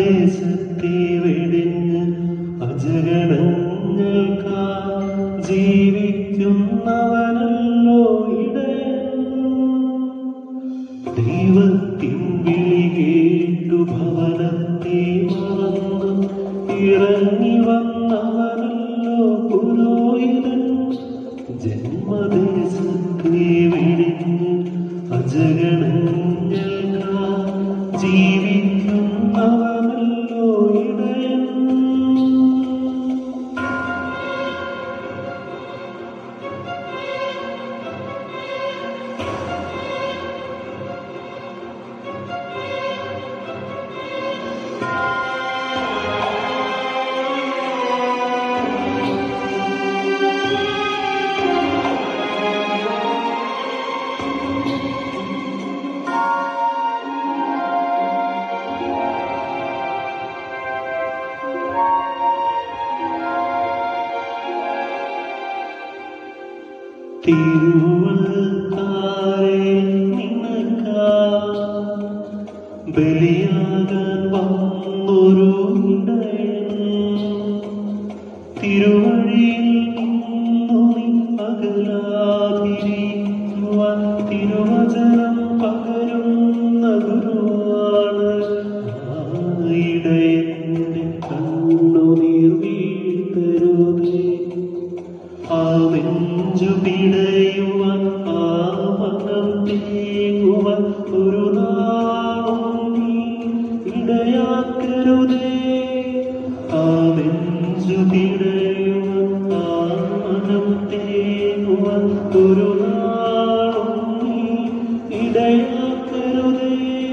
ജന്മദേശത്തെ വെടിഞ്ഞ് അജഗണങ്ങൾക്കാ ജീവിക്കുന്നവനല്ലോ ഇടയൻ ദൈവത്തിൻ വിളി കേട്ടു ഭവനത്തെ മറന്ന് ഇറങ്ങി വന്നവനല്ലോ പുരോഹിതൻ ജന്മദേശത്തെ വെടിഞ്ഞ് അജഗണങ്ങൾക്കാ ജീവിക്കുന്നവനല്ലോ ഇടയൻ തിരുവൾക്കാരെ നിനക്കാ ബലിയാകാൻ വന്നൊരു ഇടയൻ തിരുവഴിയിൽ നിന്നു നീ അകലാതിരിക്കുവാൻ തിരുവചനം പകരുന്ന ഗുരുവാണ് ആ ഇടയന്റെ കണ്ണുനീർ വീഴ്ത്തരുതേ ആ നെഞ്ചു പിടയുവാൻ ആ മനം തേങ്ങുവാൻ ഒരു നാളും നീ ഇടയാക്കരുതേ ആ നെഞ്ചു പിടയുവാൻ ആ മനം തേങ്ങുവാൻ ഒരു നാളും നീ ഇടയാക്കരുതേ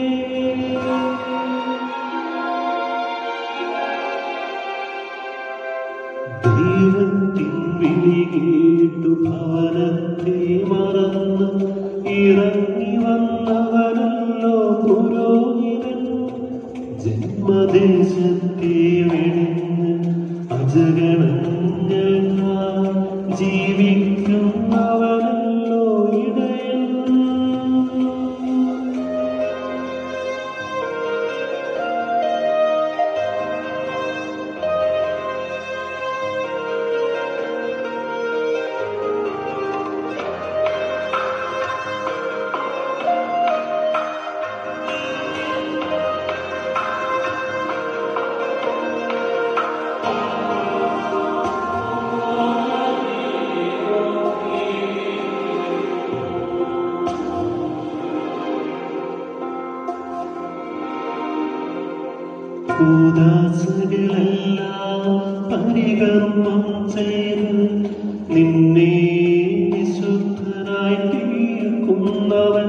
ദൈവത്തിൻ വിളി കേട്ടു ഭവനത്തെ മറന്ന് ഇറങ്ങി വന്നവനല്ലോ പുരോഹിതൻ ജന്മദേശത്തെ വെടിഞ്ഞ് അജഗണങ്ങൾക്കാ ജീവിക്കുന്നവനല്ലോ ഇടയൻ കൂദാസുകളെല്ലാം പരികർമ്മം ചെയ്ത് നിന്നെ വിശുദ്ധനായി തീർക്കുന്നവൻ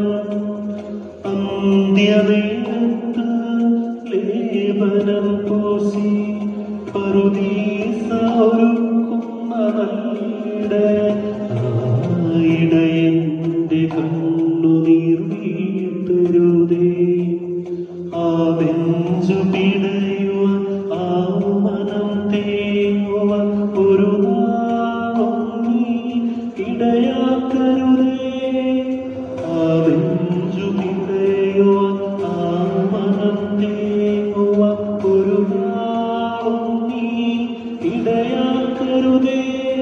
അന്ത്യനേരത്ത് ലേപനം പൂശി പറുദീസ ഒരുക്കുന്ന നല്ലിടയൻ. ആ ഇടയന്റെ കണ്ണുനീർ വീഴ്ത്തരുതേ ആ നെഞ്ചു പിടയുവാൻ ആ മനം തേങ്ങുവാൻ ഒരു നാളും നീ ഇടയാക്കരുതേ ആ നെഞ്ചു പിടയുവാൻ ആ മനം തേങ്ങുവാൻ ഒരു നാളും നീ ഇടയാക്കരുതേ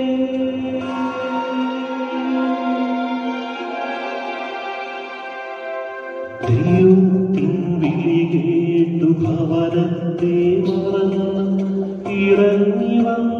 ദൈവത്തിൻ വിളി കേട്ടു ഭവനത്തെ മറന്ന് ഇറങ്ങി വന്ന